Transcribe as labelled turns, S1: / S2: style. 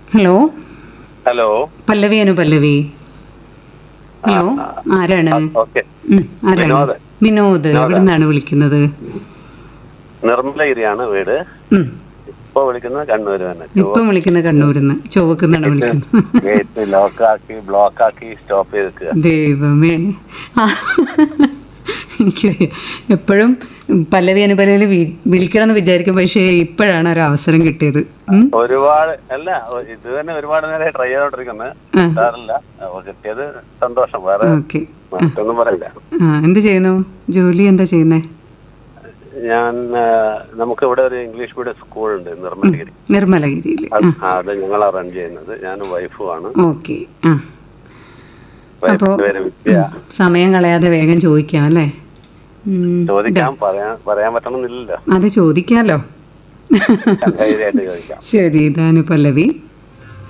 S1: Hello
S2: hello
S1: Pallavi Anu Pallavi hello ആരാണ്
S2: okay
S1: ഉം, ആരാണ്
S2: വിനോദ്.
S1: വിനോദ് എവിടെ നിന്നാണ് വിളിക്കുന്നത്
S2: നിർമ്മലഗിരിയാണ് വീട്
S1: ഉം,
S2: ഇപ്പൊ വിളിക്കുന്നത് കണ്ണൂര് തന്നെ
S1: ഇപ്പം വിളിക്കുന്ന കണ്ണൂരിന്ന് ചുവക്കുന്നാണ് വിളിക്കുന്നത്
S2: ഗേറ്റ് ലോക്കാക്കി ബ്ലോക്കാക്കി സ്റ്റോപ്പ് ചെയ്ത് നിൽക്കുക
S1: ദൈവമേ ആ, എനിക്ക് എപ്പോഴും പല്ലവി അനുപല്ലവി വിളിക്കണം എന്ന് വിചാരിക്കും പക്ഷേ ഇപ്പോഴാണ് ഒരു അവസരം കിട്ടിയത് ഉം,
S2: ഒരുപാട് അല്ല ഒ- ഇത് തന്നെ ഒരുപാട് നേരം ട്രൈ ചെയ്തോണ്ടിരിക്കുന്നത്
S1: ആ.
S2: കിട്ടാറില്ല അപ്പൊ കിട്ടിയത് സന്തോഷം വേറെ
S1: ഓക്കെ
S2: മറ്റൊന്നും പറയില്ല
S1: ആ എന്ത് ചെയ്യുന്നു ജോലി എന്താ ചെയ്യുന്നേ
S2: ഞാൻ ആ, നമുക്ക് ഇവിടെ ഒരു ഇംഗ്ലീഷ് മീഡിയം സ്കൂളുണ്ട് നിർമ്മലഗിരി
S1: നിർമ്മലഗിരിയിൽ
S2: അത് ആ, അത് ഞങ്ങളാ റൺ ചെയ്യുന്നത് ഞാനും വൈഫുമാണ്
S1: ഓക്കെ ആ
S2: വൈഫിന്റെ പേര് വിദ്യ
S1: സമയം കളയാതെ വേഗം ചോദിക്കാം അല്ലേ ഉം,
S2: ചോദിക്കാൻ പറയാൻ പറയാൻ പറ്റണമെന്നില്ലല്ലോ
S1: അത് ചോദിക്കാലോ
S2: ധൈര്യമായിട്ട് ചോദിക്കാം
S1: ശരി ഇതാണ് പല്ലവി